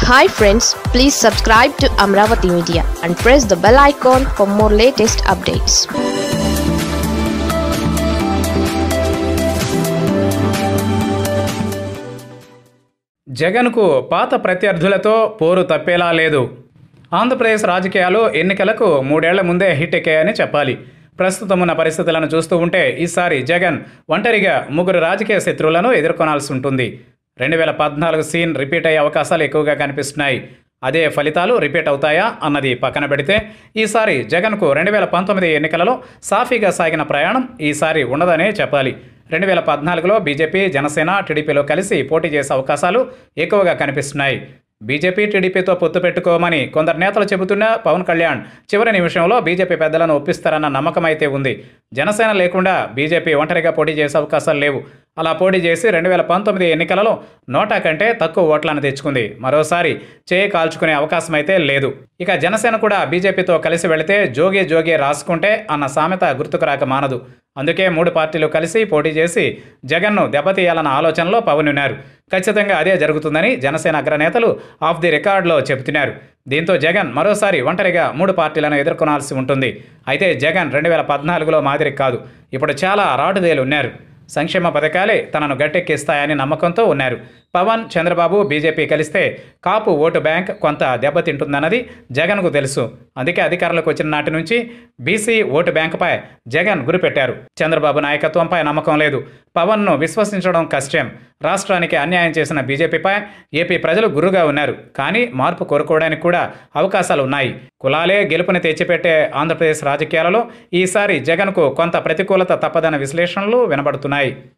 hi friends please subscribe to Amaravati media and press the bell icon for more latest updates జగన్కు పాత ప్రత్యర్థులతో పోరు తప్పేలా లేదు ఆంధ్రప్రదేశ్ రాజకీయాలు ఎన్నికలకు మూడేళ్ల ముందే హిట్ ఎక్కాయని చెప్పాలి ప్రస్తుతం ఉన్న పరిస్థితులను చూస్తూ ఉంటే ఈసారి జగన్ ఒంటరిగా ముగ్గురు రాజకీయ శత్రువులను ఎదుర్కొనాల్సి ఉంటుంది రెండు వేల పద్నాలుగు సీన్ రిపీట్ అయ్యే అవకాశాలు ఎక్కువగా కనిపిస్తున్నాయి అదే ఫలితాలు రిపీట్ అవుతాయా అన్నది పక్కన పెడితే ఈసారి జగన్కు రెండు వేల పంతొమ్మిది ఎన్నికలలో సాఫీగా సాగిన ప్రయాణం ఈసారి ఉండదనే చెప్పాలి రెండు వేల పద్నాలుగులో బీజేపీ జనసేన టీడీపీలో కలిసి పోటీ చేసే అవకాశాలు ఎక్కువగా కనిపిస్తున్నాయి బీజేపీ టీడీపీతో పొత్తు పెట్టుకోమని కొందరు నేతలు చెబుతున్నా పవన్ కళ్యాణ్ చివరి నిమిషంలో బీజేపీ పెద్దలను ఒప్పిస్తారన్న నమ్మకం అయితే ఉంది జనసేన లేకుండా బీజేపీ ఒంటరిగా పోటీ చేసే అవకాశాలు లేవు అలా పోటీ చేసి రెండు వేల పంతొమ్మిది ఎన్నికలలో నోటా కంటే తక్కువ ఓట్లను తెచ్చుకుంది మరోసారి చేయి కాల్చుకునే అవకాశం అయితే లేదు ఇక జనసేన కూడా బీజేపీతో కలిసి వెళితే జోగే జోగే రాసుకుంటే అన్న సామెత గుర్తుకు రాక మానదు అందుకే మూడు పార్టీలు కలిసి పోటీ చేసి జగన్ను దెబ్బతీయాలన్న ఆలోచనలో పవన్ ఉన్నారు ఖచ్చితంగా అదే జరుగుతుందని జనసేన అగ్రనేతలు ఆఫ్ ది రికార్డులో చెబుతున్నారు దీంతో జగన్ మరోసారి ఒంటరిగా మూడు పార్టీలను ఎదుర్కొనాల్సి ఉంటుంది అయితే జగన్ రెండు వేల పద్నాలుగులో మాదిరి కాదు ఇప్పుడు చాలా రాటుదేలు ఉన్నారు సంక్షేమ పథకాలే తనను గట్టెక్కిస్తాయని నమ్మకంతో ఉన్నారు పవన్ చంద్రబాబు బీజేపీ కలిస్తే కాపు ఓటు బ్యాంక్ కొంత దెబ్బతింటుందన్నది జగన్కు తెలుసు అందుకే అధికారంలోకి వచ్చిన నాటి నుంచి బీసీ ఓటు బ్యాంకుపై జగన్ గురిపెట్టారు చంద్రబాబు నాయకత్వంపై నమ్మకం లేదు పవన్ను విశ్వసించడం కష్టం రాష్ట్రానికి అన్యాయం చేసిన బీజేపీపై ఏపీ ప్రజలు గురుగా ఉన్నారు కానీ మార్పు కోరుకోవడానికి కూడా అవకాశాలు ఉన్నాయి కులాలే గెలుపుని తెచ్చిపెట్టే ఆంధ్రప్రదేశ్ రాజకీయాలలో ఈసారి జగన్కు కొంత ప్రతికూలత తప్పదన్న విశ్లేషణలు వినబడుతున్నాయి